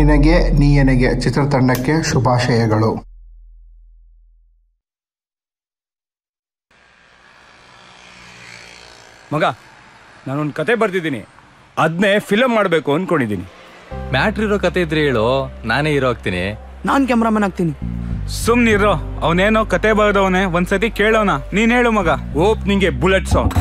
ನಿನಗೆ ನೀಯನಿಗೆ ಚಿತ್ರತಂಡಕ್ಕೆ ಶುಭಾಶಯಗಳು ಮಗ ನಾನೊಂದು ಕತೆ ಬರ್ದಿದ್ದೀನಿ ಅದನ್ನೇ ಫಿಲಮ್ ಮಾಡಬೇಕು ಅಂದ್ಕೊಂಡಿದ್ದೀನಿ ಮ್ಯಾಟ್ರ್ ಇರೋ ಕತೆ ಇದ್ರೆ ಹೇಳು ನಾನೇ ಹೀರೋ ಆಗ್ತೀನಿ ನಾನ್ ಕ್ಯಾಮ್ರಾಮನ್ ಆಗ್ತೀನಿ ಸುಮ್ನಿರೋ ಅವನೇನೋ ಕತೆ ಬರ್ದವನೇ ಒಂದ್ಸತಿ ಕೇಳೋಣ ನೀನ್ ಹೇಳು ಮಗ ಓಪ್ನಿಂಗೆ ಬುಲೆಟ್ ಸಾಂಗ್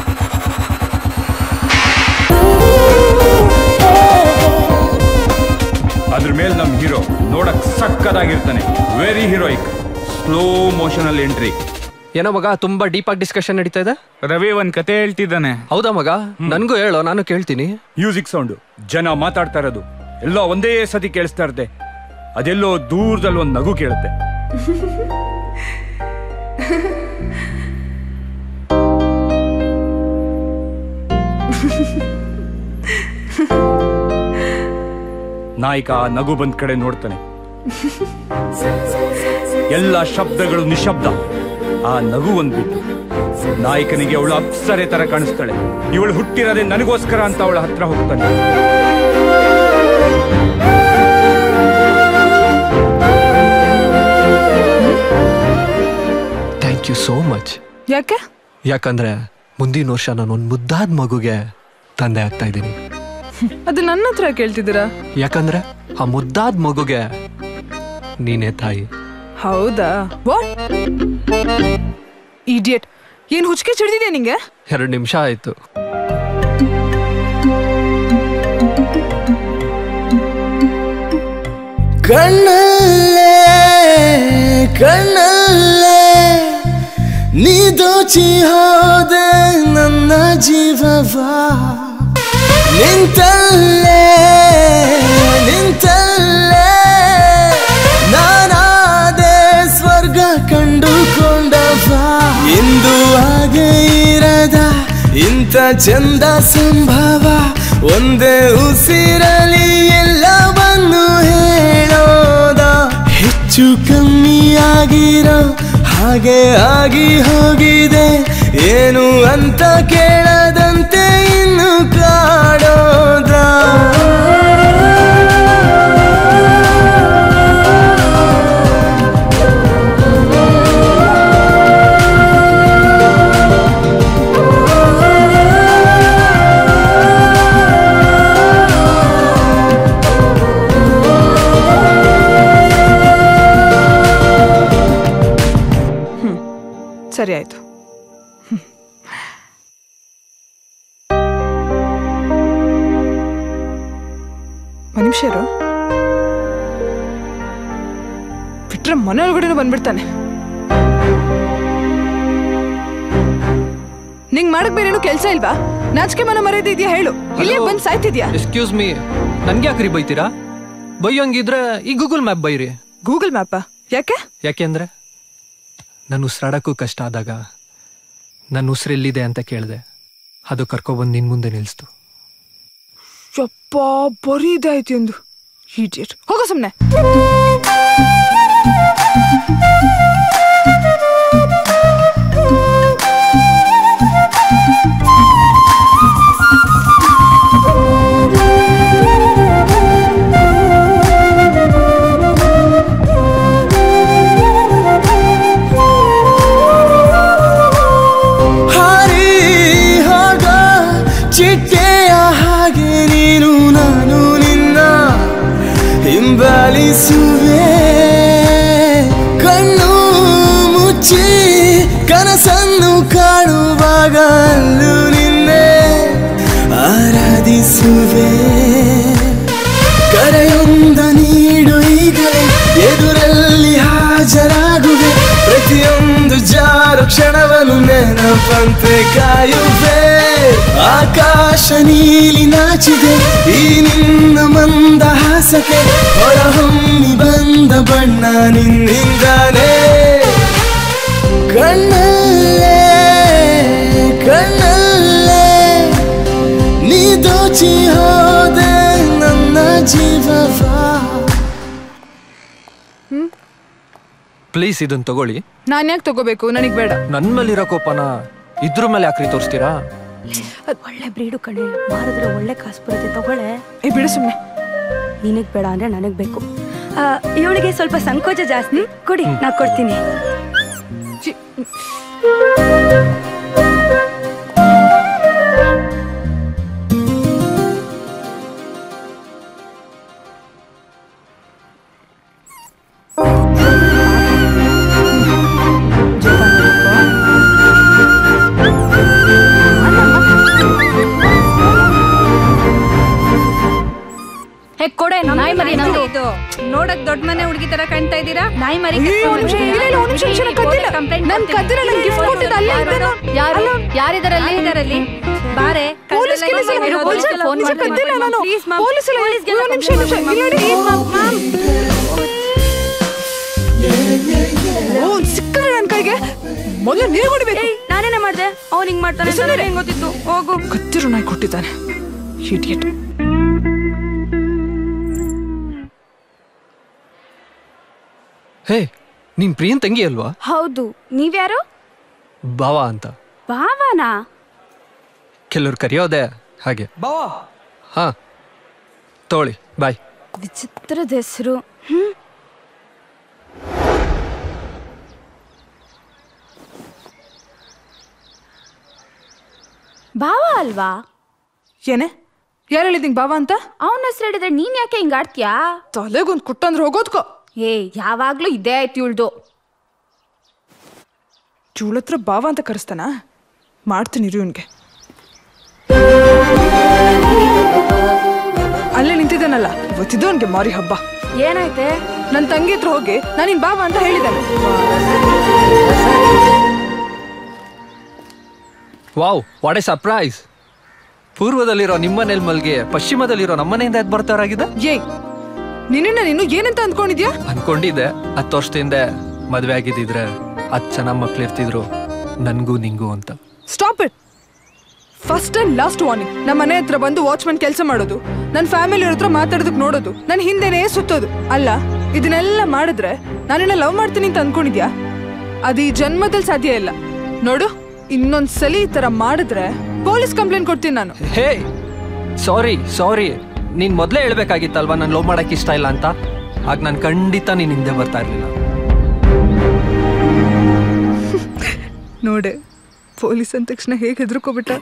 ಅದ್ರ ಮೇಲೆ ನಮ್ ಹೀರೋ ನೋಡಕ್ ಸಕ್ಕದಾಗಿರ್ತಾನೆ ವೆರಿ ಹೀರೋಯಿಕ್ ಸ್ಲೋ ಮೋಷನ್ ಅಲ್ಲಿ ಎಂಟ್ರಿ ಏನೋ ಮಗ ತುಂಬಾ ಡೀಪ್ ಆಗಿ ಡಿಸ್ಕಷನ್ ನಡೀತಾ ಇದೆ ರವಿ ಒಂದ್ ಕತೆ ಹೇಳ್ತಿದ್ದಾನೆ ಹೌದಾ ಮಗ ನನ್ಗೂ ಹೇಳೋ ನಾನು ಕೇಳ್ತೀನಿ ಮ್ಯೂಸಿಕ್ ಸೌಂಡ್ ಜನ ಮಾತಾಡ್ತಾ ಇರೋದು ಎಲ್ಲೋ ಒಂದೇ ಸತಿ ಕೇಳಿಸ್ತಾ ಇರುತ್ತೆ ಅದೆಲ್ಲೋ ದೂರದಲ್ಲಿ ಒಂದು ನಗು ಕೇಳುತ್ತೆ ನಾಯಕ ಆ ನಗು ಬಂದ್ ಕಡೆ ನೋಡ್ತಾನೆ ಎಲ್ಲ ಶಬ್ದಗಳು ನಿಶಬ್ದ ಆ ನಗು ಒಂದ್ ಬಿಟ್ಟು ನಾಯಕನಿಗೆ ಅವಳು ಅಪ್ಸರೆ ತರ ಕಾಣಿಸ್ತಾಳೆ ಇವಳು ಹುಟ್ಟಿರೋದೇ ನನಗೋಸ್ಕರ ಅಂತ ಅವಳ ಹತ್ರ ಹೋಗ್ತಾನೆ ಥ್ಯಾಂಕ್ ಯು ಸೋ ಮಚ್ ಯಾಕೆ ಯಾಕಂದ್ರೆ ಮುಂದಿನ ವರ್ಷ ನಾನು ಒಂದು ಮುದ್ದಾದ ಮಗುಗೆ ತಂದೆ ಆಗ್ತಾ ಇದ್ದೀನಿ ಅದು ನನ್ನ ಹತ್ರ ಕೇಳ್ತಿದ್ದೀರಾ ಯಾಕಂದ್ರೆ ಆ ಮುದ್ದಾದ ಮಗುಗೆ ನೀನೇ ತಾಯಿ ಹೌದಾ ವಾಟ್ ಇಡಿಯಟ್ ಏನ್ ಹುಚ್ಚಿಗೆ ಚಿಡ್ದಿದೆ ನಿಂಗೆ ಎರಡು ನಿಮಿಷ ಆಯ್ತು ಕಣ್ಣಲ್ಲೇ ಕಣ್ಣಲ್ಲೇ ನೀ ದೋಚಿ ಹೋದೆ ನನ್ನ ಜೀವವ ನಿಂತಲ್ಲೇ ನಿಂತಲ್ಲೇ ನಾನಾದೆ ಸ್ವರ್ಗ ಕಂಡುಕೊಂಡವ ಇಂದು ಹಾಗೆ ಇರದ ಇಂಥ ಚಂದ ಸಂಭವ ಒಂದೇ ಉಸಿರಲಿ ಎಲ್ಲವನ್ನು ಹೇಳೋದ ಹೆಚ್ಚು ಕಮ್ಮಿಯಾಗಿರೋ ಹಾಗೆ ಆಗಿ ಹೋಗಿದೆ ಏನು ಅಂತ ಕೇಳದಂತೆ ಇನ್ನು ಕಾಡೋದ ಸರಿ ಆಯ್ತು ಹ್ಮ್. ಒಂದ್ ನಿಮಿಷ ಇರು ಬಿಟ್ರೆ ಮನೆ ಒಳಗಡೆನೂ ಬಂದ್ಬಿಡ್ತಾನೆ ನಿಂಗ್ ಮಾಡಕ್ ಬೇರೇನು ಕೆಲ್ಸ ಇಲ್ವಾ ನಾಚಿಕೆ ಮನ ಮರ್ಯಾದೆ ಇದೆಯಾ ಹೇಳು ಇಲ್ಲೇ ಬಂದ್ ಸಾಯ್ತಿದ್ಯಾ ಎಕ್ಸ್ಕ್ಯೂಸ್ ಮೀ ನನ್ಗೆ ಯಾಕ್ರಿ ಬೈತೀರಾ ಬೈಯೋಂಗಿದ್ರೆ ಈ ಗೂಗಲ್ ಮ್ಯಾಪ್ ಬೈರಿ ಗೂಗಲ್ ಮ್ಯಾಪ ಯಾಕೆ ಯಾಕೆಂದ್ರೆ ನನ್ನ ಉಸಿರಾಡಕ್ಕೂ ಕಷ್ಟ ಆದಾಗ ನನ್ನ ಉಸಿರೆಲ್ಲಿದೆ ಅಂತ ಕೇಳಿದೆ ಅದು ಕರ್ಕೊಬಂದು ನಿನ್ ಮುಂದೆ ನಿಲ್ಸ್ತು ಯಪ್ಪ ಬರೀ ಇದಾಯ್ತು ಎಂದು ಇಡಿಯಟ್ ಹೋಗೋ ಸುಮ್ನೆ ಹಾರಿ ಹೋಗ ಚಿಟ್ಟೆಯ ಹಾಗೆ ನೀನು ನಾನು ನಿನ್ನ ಹಿಂಬಾಲಿಸುವೆ ಕಣ್ಣು ಮುಚ್ಚಿ ಕನಸನ್ನು ಕಾಣುವಾಗ ಅಲ್ಲೂ ನಿನ್ನೆ ಆರಾಧಿಸುವೆ ಕರೆಯೊಂದ ನೀಡು ಈಗಲೇ ಎದುರಲ್ಲಿ ಹಾಜರಾಗುವೆ ಪ್ರತಿಯೊಂದು ಜಾರು ಕ್ಷಣವನ್ನು ನೆನಪಂತೆ ಕಾಯುವೆ ಆಕಾಶ ನೀಲಿ ನಾಚಿದೆ ಈ ನಿನ್ನ ಮಂದ ಹಾಸಕ್ಕೆ ಹೊರಹೊಮ್ಮಿ ಬಂದ ಬಣ್ಣ ನಿನ್ನಿಂದಾನೇ ಕಣ್ಣಲ್ಲೇ ಕಣ್ಣಲ್ಲೇ ನೀ ದೋಚಿ ಹೋದೆ ನನ್ನ ಜೀವವಾ ಪ್ಲೀಸ್ ಇದನ್ನ ತಗೊಳ್ಳಿ ನಾನ್ ಯಾಕೆ ತಗೋಬೇಕು ನನಗ್ ಬೇಡ ನನ್ ಮೇಲಿರೋ ಕೋಪನ ಇದ್ರ ಮೇಲೆ ಯಾಕ್ರಿ ತೋರಿಸ್ತೀರಾ ಒಳ್ಳೆ ಬ್ರೀಡು ಕಣೆ ಮಾರಿದ್ರೆ ಒಳ್ಳೆ ಕಾಸು ಬರುತ್ತೆ ತಗೊಳ್ಳೆ ಏ ಬಿಡು ಸುಮ್ನೆ ನಿನಗ್ ಬೇಡ ಅಂದ್ರೆ ನನಗ್ ಬೇಕು ಇವಳಿಗೆ ಸ್ವಲ್ಪ ಸಂಕೋಚ ಜಾಸ್ತಿ ಕೊಡಿ ನಾ ಕೊಡ್ತೀನಿ ಚಿ- ಹೇ ಕೊಡೆ ನಾಯಿ ಮರಿ ನಂದು ಇದು ನೋಡಕ್ ದೊಡ್ಡ ಮನೆ ಹುಡುಗಿ ತರ ಕಾಣ್ತಾ ಇದ್ದೀರಾ ನಾಯಿ ಮರಿ ಅಯ್ಯೋ, ಒಂದ್ ನಿಮಿಷ, ಇಲ್ಲ, ಇಲ್ಲ, ಒಂದ್ ನಿಮಿಷ, ನಿಮಿಷ, ನಾನ್ ಕದ್ದಿಲ್ಲ. ನಾನ್ ಕದ್ದಿಲ್ಲ, ನಾನ್ gift ಕೊಟ್ಟಿದ್ದು ಅಲ್ಲೇ ಇದ್ದೇನೋ. ಯಾರು ಯಾರಿದಾರಲ್ಲಿ ಇದರಲ್ಲಿ ಬಾರೆ ಪೊಲೀಸ್ ಕೇಸ್ ಇದೆ, ಇರು, ಪೊಲೀಸ್ ಪೊಲೀಸ್ಗೆಲ್ಲ ಫೋನ್ ಫೋನ್ ಮಾಡಿ, ಕದ್ದಿಲ್ಲ ನಾನು. ಪ್ಲೀಸ್ ಮ್ಯಾಮ್ ಪೊಲೀಸ್ ಇಲ್ಲ, ಪೊಲೀಸ್ಗೆಲ್ಲ ಒಂದ್ ನಿಮಿಷ, ನಿಮಿಷ, ಇಲ್ಲಿ ನೋಡಿ. ಓ, ಒಂದ್ ಸಿಕ್ಕಿದ್ರೆ ನನ್ ಕೈಗೆ ಮೊದಲು ನೀರು ಹೊಡಿಬೇಕು ಏಯ್ ನಾನೇನೇ ಮಾಡ್ದೆ ಅವ್ನು ಹಿಂಗ್ ಮಾಡ್ತಾನೆ ಅಂತ ನನಗೆ ಹೆಂಗ್ ಗೊತ್ತಿತ್ತು ಹೋಗು ಕತ್ತಿರು ನಾಯಿ ಕೊಟ್ಟಿದ್ದಾನೆ ಇಡಿಯಟ್ ಹೇ ನೀನ್ ಪ್ರಿಯನ್ ತಂಗಿ ಅಲ್ವಾ ಹೌದು ನೀವ್ಯಾರು ಭಾವ ಅಂತ ಭಾವನಾ ಕೆಲವ್ರು ಕರೆಯೋದೆ ಹಾಗೆ ಬಾವಾ ಹಾ ತೋಳಿ ಬಾಯ್ ವಿಚಿತ್ರದ ಹೆಸರು ಹ್ಮ್ ಭಾವ ಅಲ್ವಾ ಏನೇ ಯಾರು ಹೇಳಿದಿಂಗ್ ಬಾವ ಅಂತ ಅವನ ಹೆಸರು ಹೇಳಿದ್ರೆ ನೀನ್ ಯಾಕೆ ಹಿಂಗ್ ಆಡ್ತೀಯಾ ತಲೆಗೊಂದ್ ಕುಟ್ಟಂದ್ರೆ ಹೋಗೋದ್ಕೋ ಏ ಯಾವಾಗ್ಲೂ ಇದೇ ಆಯ್ತು ಇವಳ್ದು ಚೂಳ ಹತ್ರ ಬಾವ ಅಂತ ಕರೆಸ್ತಾನ ಮಾಡ್ತೀನಿ ಇರು ಇವ್ನಿಗೆ ಅಲ್ಲೇ ನಿಂತಿದ್ದಾನಲ್ಲ ಇವತ್ತಿದ್ದು ಅವನಿಗೆ ಮಾರಿ ಹಬ್ಬ ಏನಾಯ್ತೆ ನನ್ನ ತಂಗಿ ಹತ್ರ ಹೋಗಿ ನಾನು ನಿನ್ ಬಾವ ಅಂತ ಹೇಳಿದ್ದಾನೆ ವಾವ್ ವಾಟ್ ಎ ಸರ್ಪ್ರೈಸ್ ಪೂರ್ವದಲ್ಲಿರೋ ನಿಮ್ಮನೇಲಿ ಮಲ್ಗೆ ಪಶ್ಚಿಮದಲ್ಲಿರೋ ನಮ್ಮನೆಯಿಂದ ಎದ್ದು ಬರ್ತಾರಾಗಿದೆ ಏಯ್ ನಿನ್ನ ನೀನು ಏನಂತ ಅಂದ್ಕೊಂಡಿದ್ಯಾ ಅನ್ಕೊಂಡಿದ್ದೆ ಹತ್ತು ವರ್ಷದಿಂದ ಮದ್ವೆ ಆಗಿದ್ದಿದ್ರೆ ಹತ್ತು ಜನ ಮಕ್ಳಿರ್ತಿದ್ರು ನನ್ಗೂ ನಿಂಗೂ ಅಂತ stop it first and last warning ನಮ್ಮ ಮನೆ ಹತ್ರ ಬಂದು ವಾಚ್ಮನ್ ಕೆಲಸ ಮಾಡೋದು ನನ್ನ ಫ್ಯಾಮಿಲಿ ಹತ್ರ ಮಾತಾಡೋದಕ್ಕೆ ನೋಡೋದು ನನ್ನ ಹಿಂದೆನೇ ಸುತ್ತೋದು ಅಲ್ಲ ಇದನ್ನೆಲ್ಲ ಮಾಡಿದ್ರೆ ನಾನಿನ್ನ ಲವ್ ಮಾಡ್ತೀನಿ ಅಂತ ಅನ್ಕೊಂಡಿದ್ಯಾ ಅದು ಈ ಜನ್ಮದಲ್ಲಿ ಸಾಧ್ಯ ಇಲ್ಲ ನೋಡು ಇನ್ನೊಂದ್ಸಲಿ ಈ ತರ ಮಾಡಿದ್ರೆ ಪೊಲೀಸ್ ಕಂಪ್ಲೇಂಟ್ ಕೊಡ್ತೀನಿ ನಾನು ಹೇ ಸಾರಿ ಸಾರಿ ನೀನ್ ಮೊದಲೇ ಹೇಳ್ಬೇಕಾಗಿತ್ತಲ್ವಾ ನಾನು ಲವ್ ಮಾಡಕ್ ಇಷ್ಟ ಇಲ್ಲ ಅಂತ ಆಗ ನಾನು ಖಂಡಿತ ನೀನ್ ಹಿಂದೆ ಬರ್ತಾ ಇರ್ಲಿಲ್ಲ ನೋಡೆ ಪೊಲೀಸ್ ಅಂದ ತಕ್ಷಣ ಹೇಗೆ ಹೆದರ್ಕೋಬಿಟ್ಟ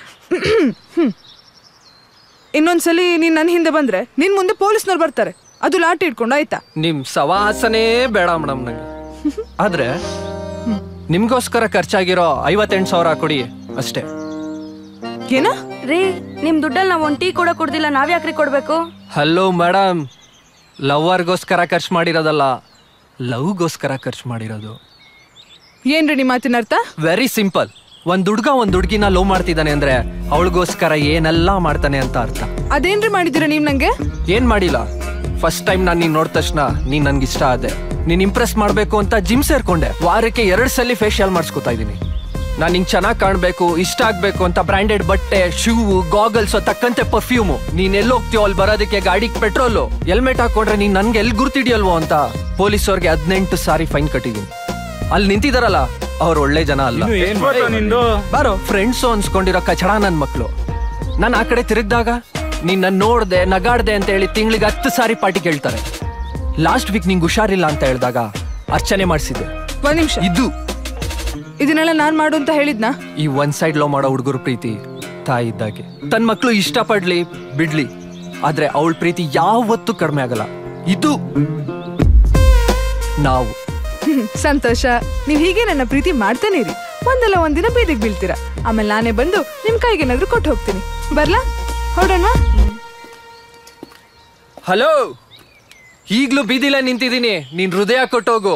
ಇನ್ನೊಂದ್ಸಲಿ ನೀನ್ ನನ್ನ ಹಿಂದೆ ಬಂದ್ರೆ ನಿನ್ ಮುಂದೆ ಪೊಲೀಸ್ನವ್ರು ಬರ್ತಾರೆ ಅದು ಲಾಟಿ ಇಟ್ಕೊಂಡು ಆಯ್ತಾ ನಿಮ್ ಸವಾಸನೇ ಬೇಡ ಮೇಡಮ್ ನಂಗೆ ಆದ್ರೆ ನಿಮ್ಗೋಸ್ಕರ ಖರ್ಚಾಗಿರೋ ಐವತ್ತೆಂಟು ಸಾವಿರ ಕೊಡಿ ಅಷ್ಟೇ ಏನ ರೀ ನಿಮ್ ದುಡ್ಡಲ್ಲಿ ನಾವ್ ಒಂದ್ ಟೀ ಕೂಡ ಕುಡ್ದಿಲ್ಲ ನಾವ್ ಯಾಕ್ರಿ ಕೊಡ್ಬೇಕು ಹಲೋ ಮೇಡಮ್ ಲವ್ವರ್ಗೋಸ್ಕರ ಖರ್ಚು ಮಾಡಿರೋದಲ್ಲ ಲವ್ಗೋಸ್ಕರ ಖರ್ಚು ಮಾಡಿರೋದು ಏನ್ರಿ ನಿಮ್ಮ ಮಾತಿನ ಅರ್ಥ ವೆರಿ ಸಿಂಪಲ್ ಒಂದ್ ಹುಡ್ಗ ಒಂದ್ ಹುಡ್ಗಿನ ಲವ್ ಮಾಡ್ತಿದ್ದಾನೆ ಅಂದ್ರೆ ಅವಳಿಗೋಸ್ಕರ ಏನೆಲ್ಲ ಮಾಡ್ತಾನೆ ಅಂತ ಅರ್ಥ ಅದೇನ್ರಿ ಮಾಡಿದ್ದೀರಾ ನೀವ್ ನಂಗೆ ಏನ್ ಮಾಡಿಲ್ಲ ಫಸ್ಟ್ ಟೈಮ್ ನಾನು ನೀನ್ ನೋಡಿದ ತಕ್ಷಣ ನೀನ್ ನನ್ಗೆ ಇಷ್ಟ ಆದೆ ನೀನ್ ಇಂಪ್ರೆಸ್ ಮಾಡ್ಬೇಕು ಅಂತ ಜಿಮ್ ಸೇರ್ಕೊಂಡೆ ವಾರಕ್ಕೆ ಎರಡ್ ಸಲ ಫೇಶಿಯಲ್ ಮಾಡಿಸ್ಕೊತಾ ಇದೀನಿ ನಾನ್ ನಿಂಗ್ ಚೆನ್ನಾಗ್ ಕಾಣ್ಬೇಕು ಇಷ್ಟ ಆಗ್ಬೇಕು ಅಂತ ಬ್ರಾಂಡೆಡ್ ಬಟ್ಟೆ ಶೂ ಗಾಗಲ್ಸ್ ತಕ್ಕಂತೆ ಪರ್ಫ್ಯೂಮು ನೀನ್ ಎಲ್ಲಿ ಹೋಗ್ತೀಯೋ ಅಲ್ಲಿ ಬರೋದಕ್ಕೆ ಗಾಡಿಗೆ ಪೆಟ್ರೋಲು ಹೆಲ್ಮೆಟ್ ಹಾಕೊಂಡ್ರೆ ನೀನ್ ನನ್ಗೆ ಎಲ್ಲಿ ಗುರ್ತಿಡಿಯಲ್ವೋ ಅಂತ ಪೊಲೀಸವ್ರಿಗೆ ಹದಿನೆಂಟು ಸಾರಿ ಫೈನ್ ಕಟ್ಟಿದೀನಿ ಅಲ್ಲಿ ನಿಂತಿದಾರಲ್ಲ ಅವ್ರು ಒಳ್ಳೆ ಜನ ಅಲ್ಲ ಇನ್ನು ಏನ್ ಗೊತ್ತಾ ನಿಂದು ಬಾರೋ ಫ್ರೆಂಡ್ಸ್ ಅನ್ಸ್ಕೊಂಡಿರೋ ಕಚಡ ನನ್ ಮಕ್ಳು ನಾನು ಆ ಕಡೆ ತಿರುಗ್ದಾಗ ನೀನ್ ನನ್ ನೋಡ್ದೆ ನಗಾಡ್ದೆ ಅಂತ ಹೇಳಿ ತಿಂಗಳಿಗೆ ಹತ್ತು ಸಾರಿ ಪಾರ್ಟಿ ಕೇಳ್ತಾರೆ ಲಾಸ್ಟ್ ವೀಕ್ ನಿಂಗೆ ಹುಷಾರಿಲ್ಲ ಅಂತ ಹೇಳಿದಾಗ ಅರ್ಚನೆ ಮಾಡಿಸಿದ್ದೆ ಒಂದ್ ನಿಮಿಷ ಇದು ಇದನ್ನೆಲ್ಲ ನಾನ್ ಮಾಡು ಅಂತ ಹೇಳಿದ್ನಾ ಈ ಒನ್ ಸೈಡ್ ಲವ್ ಮಾಡೋ ಹುಡುಗರು ಪ್ರೀತಿ ತಾಯಿ ಇದ್ದಾಗೆ ತನ್ನ ಮಕ್ಳು ಇಷ್ಟಪಡ್ಲಿ ಬಿಡ್ಲಿ ಆದ್ರೆ ಅವಳ ಪ್ರೀತಿ ಯಾವತ್ತೂ ಕಡಿಮೆ ಆಗಲ್ಲ ಇದು ನಾವು ಹ್ಮ್, ಸಂತೋಷ ನೀವ್ ಹೀಗೆ ನನ್ನ ಪ್ರೀತಿ ಮಾಡ್ತಾನೆ ಇರಿ ಒಂದಲ್ಲ ಒಂದಿನ ಬೀದಿಗೆ ಬೀಳ್ತೀರಾ ಆಮೇಲೆ ನಾನೇ ಬಂದು ನಿಮ್ ಕೈಗೆ ಏನಾದ್ರು ಕೊಟ್ಟು ಹೋಗ್ತೀನಿ ಬರ್ಲಾ ಹೊರಡೋಣ ಹಲೋ ಈಗ್ಲೂ ಬೀದಿಲೇ ನಿಂತಿದ್ದೀನಿ ನೀನ್ ಹೃದಯ ಕೊಟ್ಟೋಗು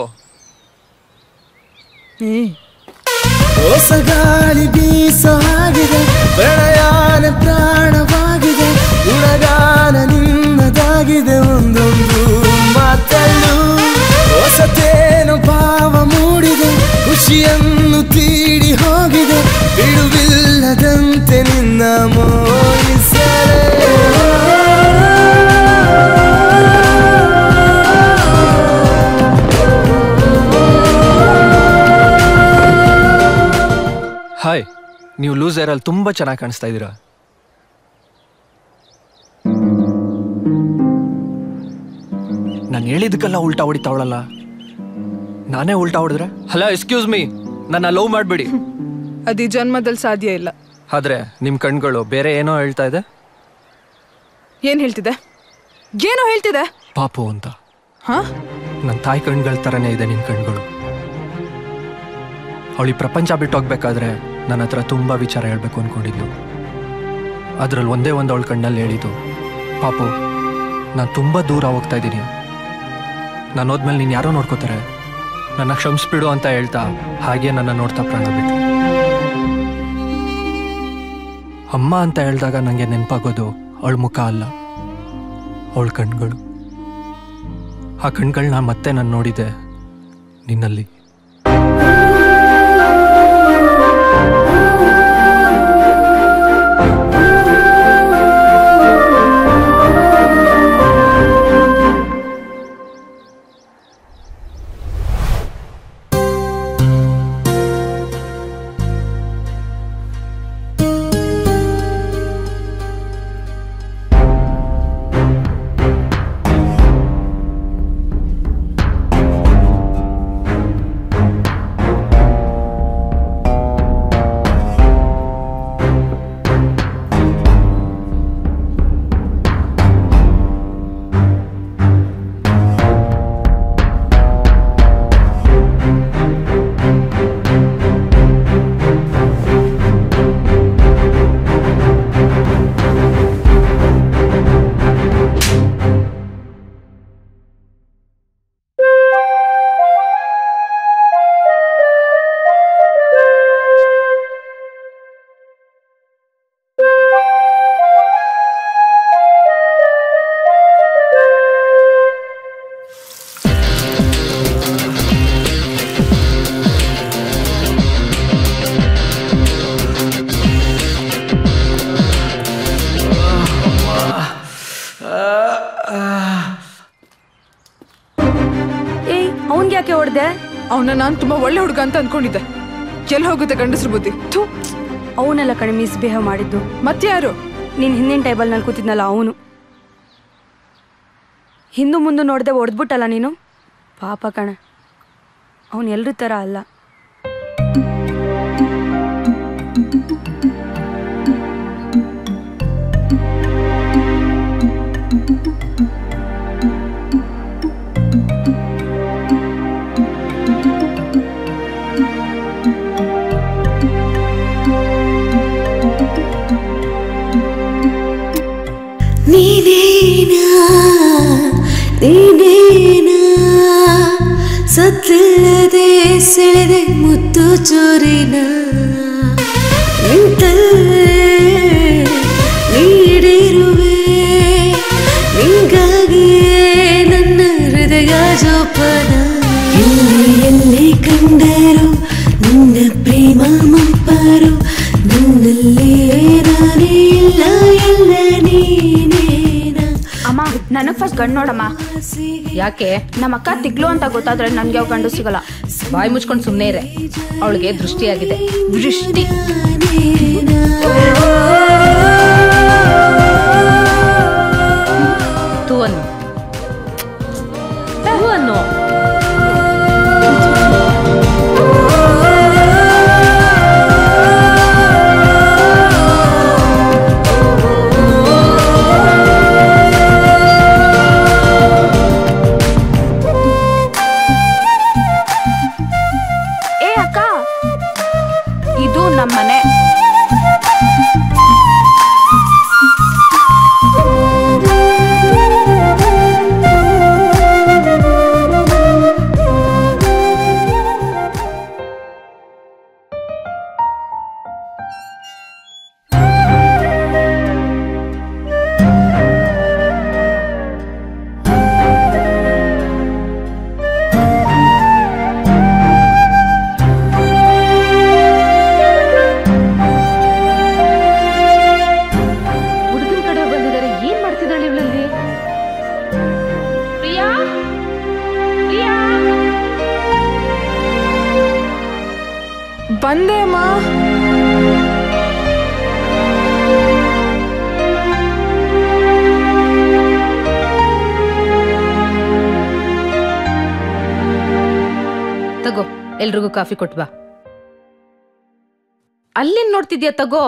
ಹೊಸ ಗಾಳಿ ಬೀಸೋ ಹಾಗಿದೆ ಪ್ರಣಯಾನ ಪ್ರಾಣವಾಗಿದೆ ಗುಣಗಾನ ನಿನ್ನದಾಗಿದೆ ಒಂದೊಂದು ಮಾತಲ್ಲೂ ಹೊಸತೇನೋ ಭಾವ ಮೂಡಿದೆ ಖುಷಿಯನ್ನು ತೀಡಿ ಹೋಗಿದೆ ಬಿಡುವಿಲ್ಲದಂತೆ ನಿನ್ನ ಹಾಯ್ ನೀವು ಲೂಸರಲ್ಲಿ ತುಂಬಾ ಚೆನ್ನಾಗಿ ಕಾಣಿಸ್ತಾ ಇದ್ದೀರಾ ನಾನು ಹೇಳಿದಕ್ಕೆಲ್ಲ ಉಲ್ಟಾ ಹೊಡಿತಾವಳಲ್ಲ ನಾನೇ ಉಲ್ಟಾ ಹೊಡೆದ್ರೆ ಹಲೋ ಎಕ್ಸ್ಕ್ಯೂಸ್ ಮೀ ನನ್ನ ಲವ್ ಮಾಡಬೇಡಿ ಅದು ಈ ಜನ್ಮದಲ್ಲಿ ಸಾಧ್ಯ ಇಲ್ಲ ಆದ್ರೆ ನಿಮ್ಮ ಕಣ್ಗಳು ಬೇರೆ ಏನೋ ಹೇಳ್ತಾ ಇದೆ ಏನ್ ಹೇಳ್ತಿದೆ ಏನೋ ಹೇಳ್ತಿದೆ ಪಾಪು ಅಂತ ಹಾ ನನ್ನ ತಾಯಿ ಕಣ್ಗಳ ಥರನೇ ಇದೆ ನಿನ್ನ ಕಣ್ಗಳು ಅವಳಿ ಪ್ರಪಂಚ ಬಿಟ್ಟು ಹೋಗ್ಬೇಕಾದ್ರೆ ನನ್ನ ಹತ್ರ ತುಂಬ ವಿಚಾರ ಹೇಳಬೇಕು ಅನ್ಕೊಂಡಿದ್ಲು ಅದ್ರಲ್ಲಿ ಒಂದೇ ಒಂದು ಅವಳ ಕಣ್ಣಲ್ಲಿ ಹೇಳಿದ್ದು ಪಾಪು ನಾನು ತುಂಬ ದೂರ ಹೋಗ್ತಾ ಇದ್ದೀನಿ ನಾನು ಹೋದ್ಮೇಲೆ ನೀನು ಯಾರೋ ನೋಡ್ಕೋತಾರೆ ನನ್ನ ಕ್ಷಮಿಸ್ಬಿಡು ಅಂತ ಹೇಳ್ತಾ ಹಾಗೆ ನನ್ನ ನೋಡ್ತಾ ಪ್ರಾಣ ಬಿಟ್ಟು ಅಮ್ಮ ಅಂತ ಹೇಳಿದಾಗ ನನಗೆ ನೆನಪಾಗೋದು ಅವಳ ಮುಖ ಅಲ್ಲ ಅವಳ ಕಣ್ಗಳು ಆ ಕಣ್ಗಳನ್ನ ಮತ್ತೆ ನಾನು ನೋಡಿದೆ ನಿನ್ನಲ್ಲಿ ಏಯ್ ಅವನ್ಗೆ ಯಾಕೆ ಹೊಡ್ದೆ ಅವನ ನಾನು ತುಂಬಾ ಒಳ್ಳೆ ಹುಡುಗ ಅಂತ ಅನ್ಕೊಂಡಿದ್ದೆ ಎಲ್ಲಿ ಹೋಗುತ್ತೆ ಗಂಡಸ್ರ ಬುದ್ಧಿ ಥೂ ಅವನೆಲ್ಲ ಕಣೆ ಮಿಸ್ಬಿಹೇವ್ ಮಾಡಿದ್ದು ಮತ್ತೆ ಯಾರು ನೀನ್ ಹಿಂದಿನ ಟೇಬಲ್ನಲ್ಲಿ ಕೂತಿದ್ನಲ್ಲ ಅವನು ಹಿಂದು ಮುಂದೆ ನೋಡ್ದೆ ಹೊಡೆದ್ಬಿಟ್ಟಲ್ಲ ನೀನು ಪಾಪ ಕಣ ಅವನು ಎಲ್ರ ಥರ ಅಲ್ಲ ನೀನೇನಾ ನೀನೇನಾ ಸತ್ತಿಲ್ಲದೆ ಸೆಳೆದೆ ಮುತ್ತು ಚೋರಿನ ನಿಂತಲ್ಲೇ ನೀಡಿರುವೆ ನಿಂಗಾಗಿಯೇ ನನ್ನ ಹೃದಯ ಜೋಪಾನ ಎಲ್ಲಿ ಎಲ್ಲಿ ಕಂಡರು ನಿನ್ನ ಪ್ರೇಮ ಮಂಪಾರು ನನ್ನಲ್ಲಿ ನಾನೇ ಇಲ್ಲ ಎಲ್ಲ ನೀನೇನಾ ಅಮ್ಮ ನನಗ್ ಫಸ್ಟ್ ಗಂಡು ನೋಡಮ್ಮ ಯಾಕೆ ನಮ್ಮ ಅಕ್ಕ ತಿಗ್ಲು ಅಂತ ಗೊತ್ತಾದ್ರೆ ನನ್ಗೆ ಯಾವ ಗಂಡು ಸಿಗಲ್ಲ ಬಾಯಿ ಮುಚ್ಕೊಂಡು ಸುಮ್ಮನೆ ಇರೆ ಅವಳಿಗೆ ದೃಷ್ಟಿಯಾಗಿದೆ ದೃಷ್ಟಿ ತೂ ಅನ್ನು ತೂ ಅನ್ನು ಏ ಅಕ್ಕ ಇದು ನಮ್ಮನೆ ಹುಡುಗನ ಕಡೆ ಬಂದಿದ್ದಾರೆ ಏನ್ ಮಾಡ್ತಿದ್ದಾಳೆ ಇವಳಲ್ಲಿ ಪ್ರಿಯಾ ಪ್ರಿಯಾ ಬಂದೆ ಅಮ್ಮ ತಗೋ ಎಲ್ರಿಗೂ ಕಾಫಿ ಕೊಟ್ಟು ಬಾ ಅಲ್ಲೇನ್ ನೋಡ್ತಿದ್ಯಾ ತಗೋ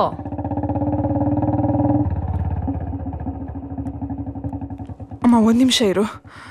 ಅಮ್ಮ ಒಂದ್ ನಿಮಿಷ ಇರು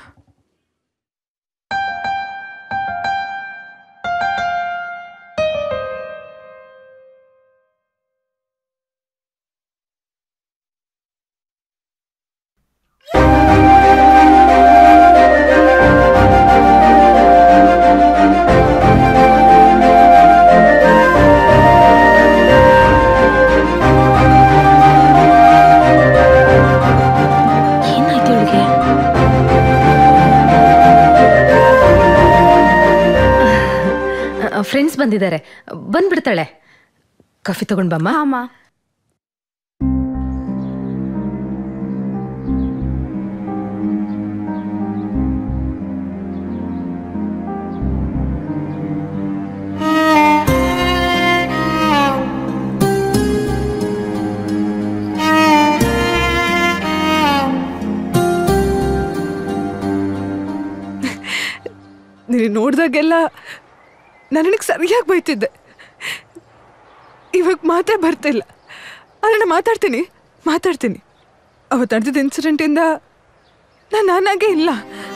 ಏನಾಯ್ತು ಇವಳಿಗೆ ಫ್ರೆಂಡ್ಸ್ ಬಂದಿದ್ದಾರೆ ಬಂದ್ಬಿಡ್ತಾಳೆ ಕಾಫಿ ತಗೊಂಡ್ ಬಮ್ಮ ಅಮ್ಮ ನೀನು ನೋಡಿದಾಗೆಲ್ಲ ನನಗೆ ಸರಿಯಾಗಿ ಬೈತಿದ್ದೆ ಇವಾಗ ಮಾತೇ ಬರ್ತಿಲ್ಲ ಆದರೆ ನಾನು ಮಾತಾಡ್ತೀನಿ ಮಾತಾಡ್ತೀನಿ ಅವತ್ತು ನಡೆದಿದ್ದ ಇನ್ಸಿಡೆಂಟಿಂದ ನಾನು ನಾನಾಗೇ ಇಲ್ಲ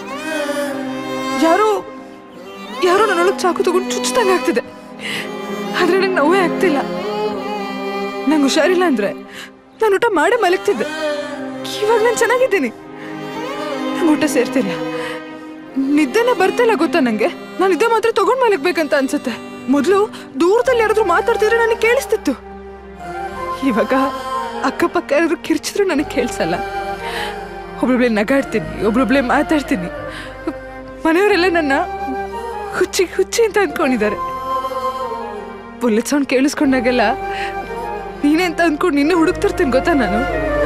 ಯಾರೋ ಯಾರೋ ನನ್ನೊಳಗೆ ಚಾಕು ತಗೊಂಡು ಚುಚ್ಚದಂಗೆ ಆಗ್ತಿದೆ ಆದರೆ ನಂಗೆ ನೋವೇ ಆಗ್ತಿಲ್ಲ ನಂಗೆ ಹುಷಾರಿಲ್ಲ ಅಂದರೆ ನಾನು ಊಟ ಮಾಡೇ ಮಲಗ್ತಿದ್ದೆ ಇವಾಗ ನಾನು ಚೆನ್ನಾಗಿದ್ದೀನಿ ನಂಗೆ ಊಟ ಸೇರ್ತಿಲ್ಲ ನಿದ್ದೆನೆ ಬರ್ತಿಲ್ಲ ಗೊತ್ತಾ ನಂಗೆ ನಾನು ನಿದ್ದೆ ಮಾತ್ರ ತಗೊಂಡ್ ಮಲಗ್ಬೇಕಂತ ಅನ್ಸುತ್ತೆ ಮೊದಲು ದೂರದಲ್ಲಿ ಯಾರಾದ್ರೂ ಮಾತಾಡ್ತಿದ್ರೆ ನನಗೆ ಕೇಳಿಸ್ತಿತ್ತು ಇವಾಗ ಅಕ್ಕಪಕ್ಕ ಯಾರಾದ್ರೂ ಕಿರ್ಚಿದ್ರು ನನಗೆ ಕೇಳಿಸಲ್ಲ ಒಬ್ಬೊಬ್ಳೆ ನಗಾಡ್ತೀನಿ ಒಬ್ಬೊಬ್ಳೆ ಮಾತಾಡ್ತೀನಿ ಮನೆಯವರೆಲ್ಲ ನನ್ನ ಹುಚ್ಚಿ ಹುಚ್ಚಿ ಅಂತ ಅಂದ್ಕೊಂಡಿದ್ದಾರೆ ಬುಲೆಟ್ ಸೌಂಡ್ ಕೇಳಿಸ್ಕೊಂಡಾಗೆಲ್ಲ ನೀನೇ ಅಂತ ಅಂದ್ಕೊಂಡು ನಿನ್ನೆ ಹುಡುಕ್ತಿರ್ತೀನಿ ಗೊತ್ತಾ ನಾನು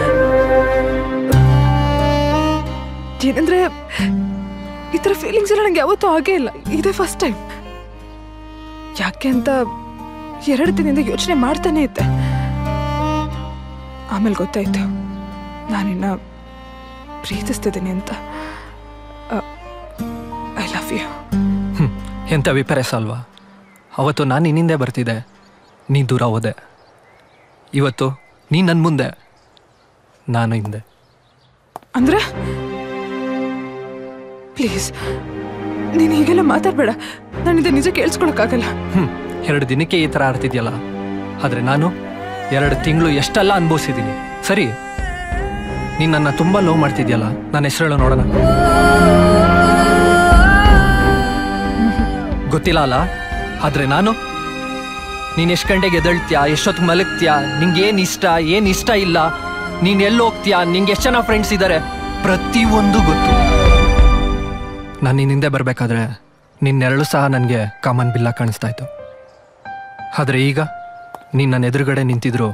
ಏನಂದ್ರೆ ಈ ಥರ ಫೀಲಿಂಗ್ಸ್ ಎಲ್ಲ ನಂಗೆ ಯಾವತ್ತೂ ಆಗೇ ಇಲ್ಲ ಇದೇ ಫಸ್ಟ್ ಟೈಮ್ ಯಾಕೆ ಅಂತ ಎರಡು ದಿನದಿಂದ ಯೋಚನೆ ಮಾಡ್ತಾನೆ ಇದ್ದೆ ಆಮೇಲೆ ಗೊತ್ತಾಯ್ತು ನಾನಿನ್ನ ಪ್ರೀತಿಸ್ತಿದ್ದೀನಿ ಅಂತ ಐ ಲವ್ ಯು ಹ್ಮ್ ಎಂಥ ವಿಪರ್ಯಾಸ ಅಲ್ವಾ ಅವತ್ತು ನಾನು ನಿನ್ನಿಂದೆ ಬರ್ತಿದ್ದೆ ನೀ ದೂರ ಹೋದೆ ಇವತ್ತು ನೀ ನನ್ನ ಮುಂದೆ ನಾನು ಹಿಂದೆ ಅಂದ್ರೆ ಪ್ಲೀಸ್ ನೀನು ಹೀಗೆಲ್ಲ ಮಾತಾಡ್ಬೇಡ ನಾನಿದೆ ನಿಜ ಕೇಳಿಸ್ಕೊಳಕ್ಕಾಗಲ್ಲ ಹ್ಮ್ ಎರಡು ದಿನಕ್ಕೆ ಈ ಥರ ಆಡ್ತಿದ್ಯಲ್ಲ ಆದರೆ ನಾನು ಎರಡು ತಿಂಗಳು ಎಷ್ಟೆಲ್ಲ ಅನುಭವಿಸಿದ್ದೀನಿ ಸರಿ ನೀನು ನನ್ನ ತುಂಬ ಲವ್ ಮಾಡ್ತಿದ್ಯಲ್ಲ ನನ್ನ ಹೆಸರು ನೋಡೋಣ ಗೊತ್ತಿಲ್ಲ ಅಲ್ಲ ಆದರೆ ನಾನು ನೀನು ಎಷ್ಟು ಗಂಟೆಗೆ ಎದಳ್ತೀಯ ಎಷ್ಟೊತ್ತಿಗೆ ಮಲಗ್ತೀಯ ನಿಂಗೆ ಏನು ಇಷ್ಟ ಏನು ಇಷ್ಟ ಇಲ್ಲ ನೀನು ಎಲ್ಲಿ ಹೋಗ್ತೀಯಾ ನಿಂಗೆ ಎಷ್ಟು ಜನ ಫ್ರೆಂಡ್ಸ್ ಇದ್ದಾರೆ ಪ್ರತಿಯೊಂದು ಗೊತ್ತು ನಾನು ನಿನ್ನಿಂದೆ ಬರಬೇಕಾದ್ರೆ ನಿನ್ನೆರಳು ಸಹ ನನಗೆ ಕಾಮನ್ ಬಿಲ್ಲ ಕಾಣಿಸ್ತಾ ಇತ್ತು ಆದರೆ ಈಗ ನೀನು ನನ್ನ ಎದುರುಗಡೆ ನಿಂತಿದ್ರು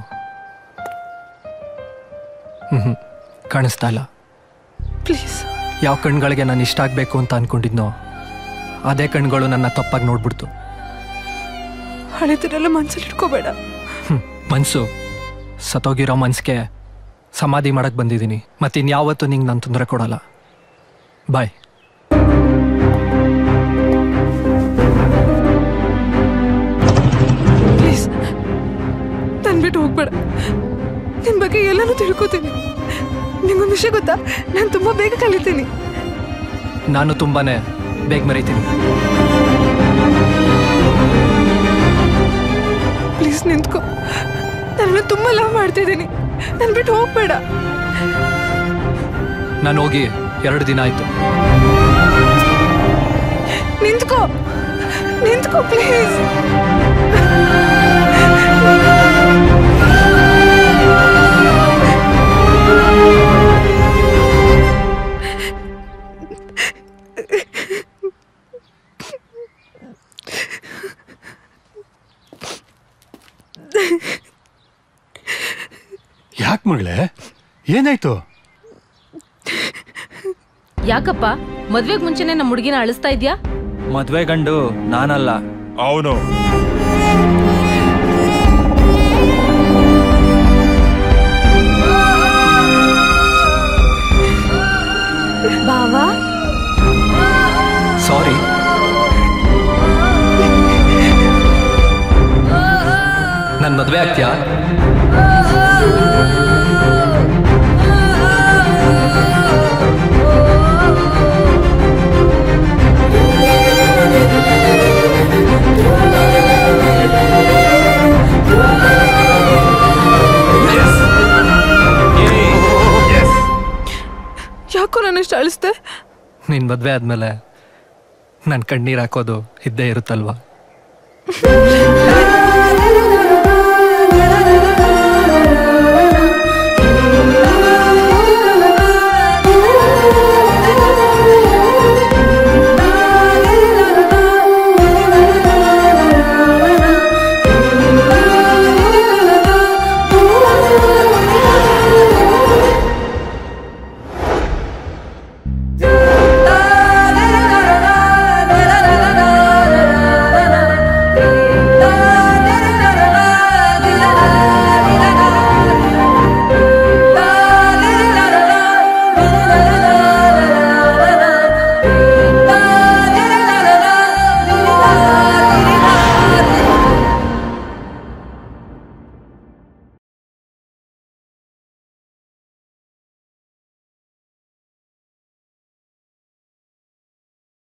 ಹ್ಞೂ ಕಾಣಿಸ್ತಾ ಇಲ್ಲ ಪ್ಲೀಸ್ ಯಾವ ಕಣ್ಗಳಿಗೆ ನಾನು ಇಷ್ಟ ಆಗಬೇಕು ಅಂತ ಅನ್ಕೊಂಡಿದ್ನೋ ಅದೇ ಕಣ್ಗಳು ನನ್ನ ತಪ್ಪಾಗಿ ನೋಡ್ಬಿಡ್ತು ಹಳೆದನ್ನೆಲ್ಲ ಮನ್ಸಲ್ಲಿ ಇಟ್ಕೋಬೇಡ ಹ್ಮ್, ಮನ್ಸು ಸತ್ತೋಗಿರೋ ಮನ್ಸಿಗೆ ಸಮಾಧಿ ಮಾಡಕ್ ಬಂದಿದ್ದೀನಿ ಮತ್ತಿನ್ಯಾವತ್ತೂ ನಿಂಗೆ ನಾನು ತೊಂದರೆ ಕೊಡಲ್ಲ ಬಾಯ್ ಪ್ಲೀಸ್ ನನ್ ಬಿಟ್ಟು ಹೋಗ್ಬೇಡ ನಿನ್ ಬಗ್ಗೆ ಎಲ್ಲಾನು ತಿಳ್ಕೊತೀನಿ ನಿಂಗೊಂದು ವಿಷಯ ಗೊತ್ತಾ ನಾನು ತುಂಬಾ ಬೇಗ ಕಲಿತೀನಿ ನಾನು ತುಂಬಾನೇ ಬೇಗ ಮರೀತೀನಿ ಪ್ಲೀಸ್ ನಿಂತ್ಕೋ ನಾನು ತುಂಬಾ ಲವ್ ಮಾಡ್ತಿದ್ದೀನಿ ನನ್ ಬಿಟ್ಟು ಹೋಗ್ಬೇಡ ನಾನು ಹೋಗಿ ಎರಡು ದಿನ ಆಯ್ತು ನಿಂತ್ಕೋ ನಿಂತ್ಕೋ ಪ್ಲೀಸ್ ಯಾಕೆ ಮಗಳೇ ಏನಾಯ್ತು ಯಾಕಪ್ಪ ಮದ್ವೆಗ್ ಮುಂಚೆನೆ ನಮ್ಮ ಹುಡುಗಿನ ಅಳಿಸ್ತಾ ಇದ್ಯಾ ಮದ್ವೆ ಗಂಡು ನಾನಲ್ಲ ಅವನು ಬಾವಾ ಸಾರಿ ಮದ್ವೆ ಆಗ್ತೀಯಾ ಯಾಕೋ ನಾನು ಇಷ್ಟ ಅಳಿಸ್ದೆ ನಿನ್ ಮದ್ವೆ ಆದ್ಮೇಲೆ ನನ್ ಕಣ್ಣೀರ್ ಹಾಕೋದು ಇದ್ದೇ ಇರುತ್ತಲ್ವಾ ಆ